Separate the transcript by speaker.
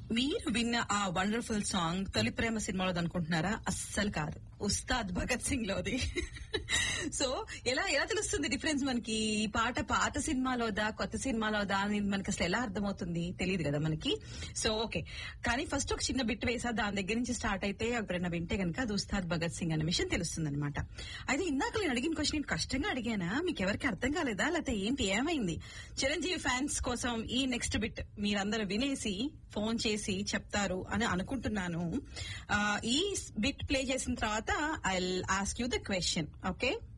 Speaker 1: మీరు విన్న ఆ వండర్ఫుల్ సాంగ్ తొలి ప్రేమ సినిమాలో అనుకుంటున్నారా అస్సలు కాదు ఉస్తాద్ భగత్ సింగ్ లోది సో ఎలా ఎలా తెలుస్తుంది డిఫరెన్స్ మనకి ఈ పాట పాత సినిమాలోదా కొత్త సినిమాలోదా అని మనకి అసలు ఎలా అర్థమవుతుంది తెలియదు కదా మనకి సో ఓకే కానీ ఫస్ట్ ఒక చిన్న బిట్ వేసా దాని దగ్గర నుంచి స్టార్ట్ అయితే ఎప్పుడైనా వింటే కనుక అది ఉస్తాద్ భగత్ సింగ్ అనే విషయం తెలుస్తుంది అనమాట అయితే ఇందాక నేను అడిగిన క్వశ్చన్ నేను కష్టంగా అడిగానా మీకు ఎవరికి అర్థం కాలేదా లేకపోతే ఏంటి ఏమైంది చిరంజీవి ఫ్యాన్స్ కోసం ఈ నెక్స్ట్ బిట్ మీరందరూ వినేసి ఫోన్ చేసి చెప్తారు అని అనుకుంటున్నాను ఆ, ఈ బిట్ ప్లే చేసిన తర్వాత I ask you the question okay